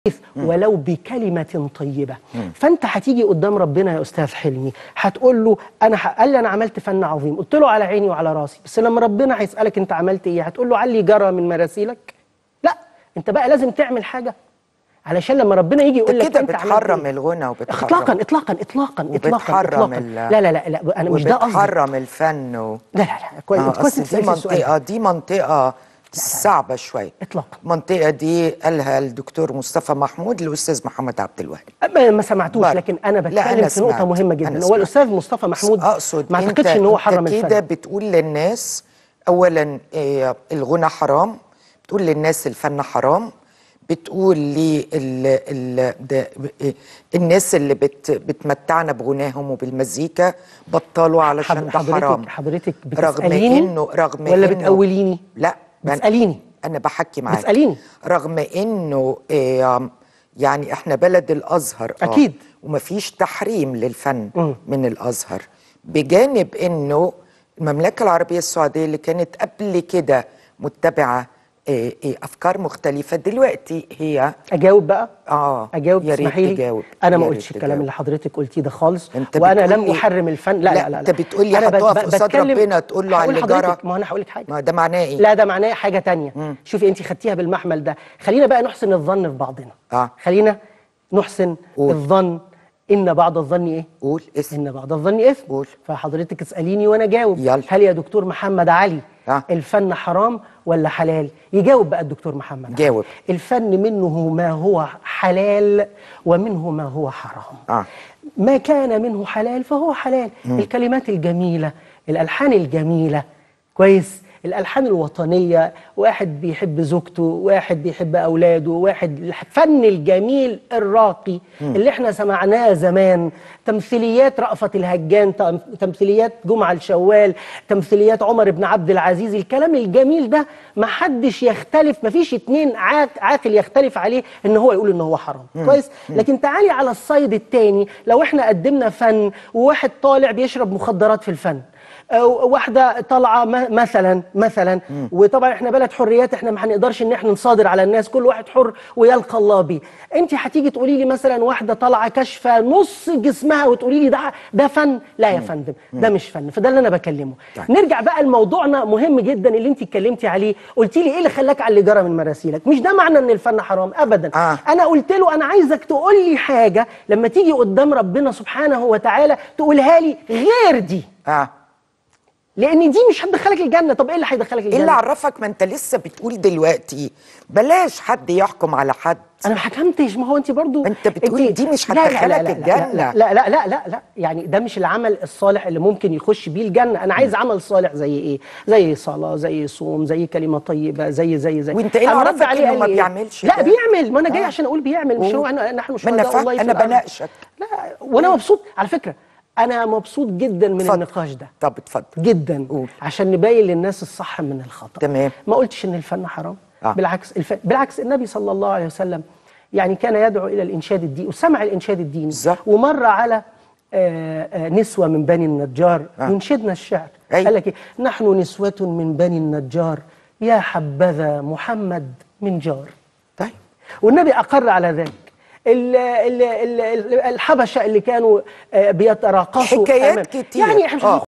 ولو بكلمة طيبة فأنت هتيجي قدام ربنا يا أستاذ حلمي هتقول له أنا ح... قال لي أنا عملت فن عظيم قلت له على عيني وعلى راسي بس لما ربنا هيسألك أنت عملت إيه هتقول له علي جرى من مراسيلك لا أنت بقى لازم تعمل حاجة علشان لما ربنا يجي يقول انت لك كده أنت عملت بتحرم إيه؟ الغنى وبتحرم اطلاقا اطلاقا اطلاقا اطلاقا وبتحرم اطلاقا ال- لا لا لا لا انا مش ده قصدي وبتحرم الفن و... لا لا لا كويس آه، انت كويس أصل انت دي سألت السؤال ده. منطقة دي منطقة صعبة شوية إطلاقاً. المنطقة دي قالها الدكتور مصطفى محمود الأستاذ محمد عبد الوهاب ما, ما سمعتوش بر- لكن انا لا، بتكلم أنا في نقطه سمعت. مهمه أنا جدا هو سمعت. الاستاذ مصطفى محمود أقصد ما أنت اعتقدش ان هو حرم أنت كده الفن بتقول للناس أولا إيه، الغنى حرام بتقول للناس الفن حرام بتقول لي ال ال ده إيه، الناس اللي بت بتمتعنا بغناهم وبالمزيكا بطلوا علشان ده حضرتك- حرام حضرتك رغم بتسأليني انه رغم ولا إنه بتقوليني؟ لا أنا- بتسأليني. انا بحكي معاك بتسأليني. رغم انه إيه يعني احنا بلد الازهر آه، أكيد. ومفيش تحريم للفن مم. من الازهر بجانب انه المملكه العربيه السعوديه اللي كانت قبل كده متبعه إيه إيه افكار مختلفه دلوقتي هي اجاوب بقى اه اجاوب يا ريت تسمحي لي تجاوب انا ما يا قلتش ريت الكلام تجاوب. اللي حضرتك قلتيه ده خالص أنت وانا بتقول لم لي- احرم الفن لا لا لا، لا, لا. أنت بتقول لي أنا بت- هتقف ب- قصاد بتكلم- ربنا تقول له على هقول اللي لحضرتك- جرى. ما انا هقول لك حاجه ما ده معناه ايه لا ده معناه حاجه تانية شوفي انت خدتيها بالمحمل ده خلينا بقى نحسن الظن في بعضنا آه. خلينا نحسن قول. الظن ان بعض الظن ايه قول اسم ان بعض الظن اثم قول. فحضرتك اساليني وانا جاوب يلا. هل يا دكتور محمد علي آه. الفن حرام ولا حلال يجاوب بقى الدكتور محمد علي. جاوب. الفن منه ما هو حلال ومنه ما هو حرام آه. ما كان منه حلال فهو حلال الكلمات الجميله الالحان الجميله كويس الالحان الوطنيه واحد بيحب زوجته واحد بيحب اولاده واحد الفن الجميل الراقي اللي احنا سمعناه زمان تمثيليات رأفت الهجان تم- تمثيليات جمعة الشوال تمثيليات عمر بن عبد العزيز الكلام الجميل ده ما حدش يختلف ما فيش اتنين عاق- عاقل يختلف عليه ان هو يقول ان هو حرام كويس لكن تعالي على الصيد التاني لو احنا قدمنا فن وواحد طالع بيشرب مخدرات في الفن أو واحدة طالعة م- مثلا مثلا وطبعا احنا بلد حريات احنا ما هنقدرش ان احنا نصادر على الناس كل واحد حر ويلقى الله بيه انت هتيجي تقولي لي مثلا واحدة طالعة كاشفة نص جسمها وتقولي لي ده ده فن لا يا فندم ده مش فن فده اللي انا بكلمه طيب. نرجع بقى لموضوعنا مهم جدا اللي انت اتكلمتي عليه قلتي لي ايه اللي خلاك على اللي جرى من مراسيلك مش ده معنى ان الفن حرام ابدا آه. انا قلت له انا عايزك تقول لي حاجة لما تيجي قدام ربنا سبحانه وتعالى تقولها لي غير دي اه لان دي مش هتدخلك الجنه طب ايه اللي هيدخلك ايه اللي الجنه عرفك ما انت لسه بتقول دلوقتي بلاش حد يحكم على حد انا ما حكمتش ما هو انت برضو أنت بتقولي دي مش لا- لا- هتدخلك لا- لا- الجنة. لا لا لا لا لا لا يعني ده مش العمل الصالح اللي ممكن يخش بيه الجنه انا عايز عمل صالح زي ايه زي صلاه زي صوم زي كلمه طيبه زي زي زي وأنت إيه اللي قام رد عرفك عليه إنه قال ما لي إيه؟ بيعملش لا ده؟ بيعمل ما انا جاي آه. عشان اقول بيعمل مش هو قول. أنا- نحن ما شهداء أنا فاهم- الله في أنا الأرض. بناقشك. لا وانا مبسوط على فكره انا مبسوط جدا من اتفضل. النقاش ده طب اتفضل جدا قول. عشان نبين للناس الصح من الخطا تمام. ما قلتش ان الفن حرام آه. بالعكس الف... بالعكس النبي صلى الله عليه وسلم يعني كان يدعو الى الانشاد الديني وسمع الانشاد الديني بالظبط. ومر على آه، آه، نسوه من بني النجار آه. ينشدنا الشعر أي. قال لك إيه؟ نحن نسوه من بني النجار يا حبذا محمد من جار طيب والنبي اقر على ذلك ال- ال- ال- ال- الحبشه اللي كانوا آه، بيتراقصوا حكايات أمام- كتير. يعني احنا مش آه.